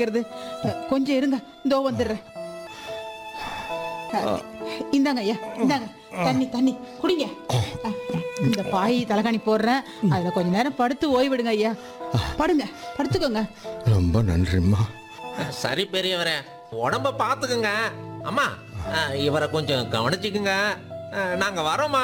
வைக்கிறது அஹ், கொஞ்சம் இருங்க இதோ வந்துடுறேன் அஹ், இந்தாங்க ஐயா இந்தாங்க தண்ணி தண்ணி குடிங்க அஹ், இந்த பாய் தலகாணி போடுறேன் அதுல கொஞ்ச நேரம் படுத்து ஓய்விடுங்க ஐயா படுங்க படுத்துக்கோங்க ரொம்ப நன்றிம்மா சரி பெரியவரே உடம்ப பார்த்துக்குங்க அம்மா அஹ், இவரை கொஞ்சம் கவனிச்சுக்குங்க அஹ், நாங்க வரோம்மா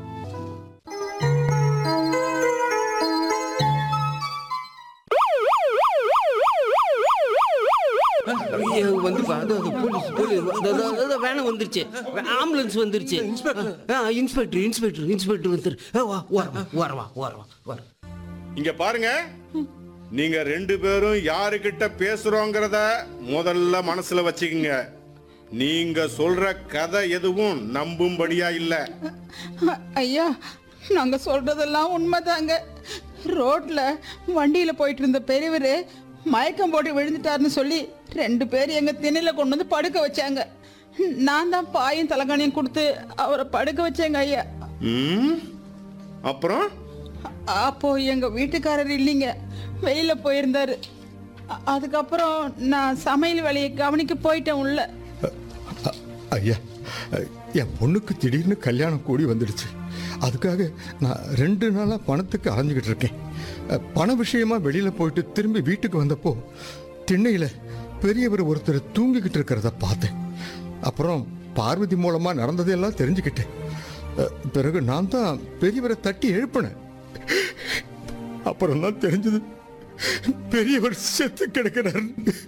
ஐயோ, வந்து பா, அதோ, அதோ, போலீஸ், போலீஸ், அதோ, அதோ, அதோ, வேனம் வந்துருச்சு ஆம்புலன்ஸ் வந்துருச்சு ஆ, இன்ஸ்பெக்டர் இன்ஸ்பெக்டர் இன்ஸ்பெக்டர் வந்துரு ஆ, வா வரவா வரவா வரவா வர இங்க பாருங்க நீங்க ரெண்டு பேரும் யாருக்கிட்ட பேசுறோங்கிறத முதல்ல மனசுல வச்சுக்கோங்க நீங்க சொல்ற கதை எதுவும் நம்பும்படியா இல்ல அ- ஐயா நாங்க சொல்றதெல்லாம் உண்மைதாங்க ரோட்ல வண்டியில போயிட்டு இருந்த பெரியவர் மயக்கம் போட்டு விழுந்துட்டாருன்னு சொல்லி ரெண்டு பேர் எங்க திண்ணையில கொண்டு வந்து படுக்க வச்சாங்க நான் தான் பாயும் தலகாணியும் கொடுத்து அவரை படுக்க வச்சேங்க ஐயா ம்? அப்புறம் அப்போ எங்க வீட்டுக்காரர் இல்லைங்க வெளியில போயிருந்தாரு அ- அதுக்கப்புறம் நான் சமையல் வேலையை கவனிக்க போயிட்டேன் உள்ள அ- ஐயா என் பொண்ணுக்கு திடீர்னு கல்யாணம் கூடி வந்துடுச்சு அதுக்காக நான் ரெண்டு நாளாக பணத்துக்கு அலைஞ்சிக்கிட்டு இருக்கேன் அ, பண விஷயமா வெளியில் போயிட்டு திரும்பி வீட்டுக்கு வந்தப்போ திண்ணையில் பெரியவர் ஒருத்தர் தூங்கிக்கிட்டு இருக்கிறத பார்த்தேன் அப்புறம் பார்வதி மூலமாக நடந்ததையெல்லாம் தெரிஞ்சுக்கிட்டேன் அ, பிறகு நான் தான் பெரியவரை தட்டி எழுப்பினேன் அப்புறம் தான் தெரிஞ்சது பெரியவர் செத்து கிடக்கிறார்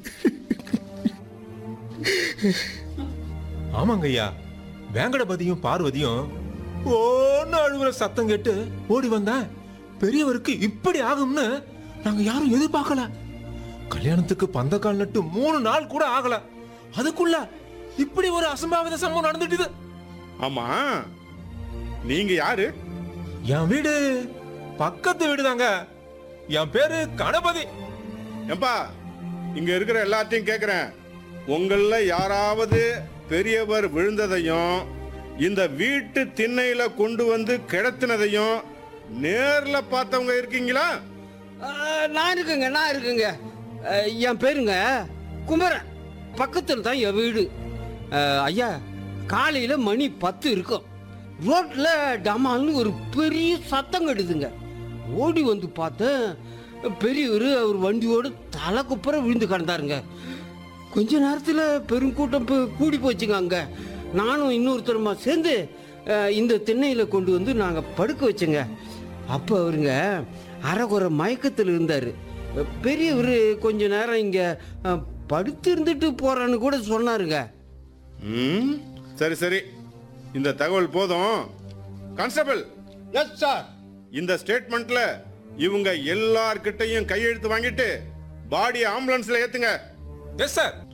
ஆமாங்க ஐயா வேங்கடபதியும் பார்வதியும் ஓன்னு அழுகுற சத்தம் கேட்டு ஓடி வந்தேன் பெரியவருக்கு இப்படி ஆகும்னு நாங்க யாரும் எதிர்பார்க்கல கல்யாணத்துக்கு பந்தக்கால் நட்டு மூணு நாள் கூட ஆகல அதுக்குள்ள இப்படி ஒரு அசம்பாவித சம்பவம் நடந்துட்டுது ஆமா நீங்க யாரு என் வீடு பக்கத்து வீடுதாங்க என் பேரு கணபதி ஏம்பா இங்க இருக்கிற எல்லாத்தையும் கேக்குறேன் உங்கள யாராவது பெரியவர் விழுந்ததையும் இந்த வீட்டு திண்ணையில கொண்டு வந்து கிடத்தினதையும் நேர்ல பார்த்தவங்க இருக்கீங்களா ஆ, நான் இருக்குங்க நான் இருக்குங்க ஆ, என் பேருங்க குமரன் பக்கத்தில் தான் என் வீடு ஆ, ஐயா காலையில் மணி பத்து இருக்கும் ரோட்டில் டமால்னு ஒரு பெரிய சத்தம் கெடுதுங்க ஓடி வந்து பார்த்தேன் பெரியவர் அவர் வண்டியோடு தலை குப்புற விழுந்து கிடந்தாருங்க கொஞ்ச நேரத்தில் பெருங்கூட்டம் பு- கூடி போச்சுங்க அங்கே நானும் இன்னொருத்தருமா சேர்ந்து அஹ், இந்த திண்ணையில் கொண்டு வந்து நாங்கள் படுக்க வச்சோங்க அப்போ அவருங்க அரைகுறை மயக்கத்தில் இருந்தார் பெரியவர் கொஞ்ச நேரம் இங்கே படுத்து இருந்துட்டு போகிறான்னு கூட சொன்னாருங்க ம் சரி சரி இந்த தகவல் போதும் கான்ஸ்டபிள் எஸ் சார் இந்த ஸ்டேட்மெண்ட்ல இவங்க எல்லார்கிட்டையும் கையெழுத்து வாங்கிட்டு பாடி ஆம்புலன்ஸ்ல ஏத்துங்க எஸ் சார்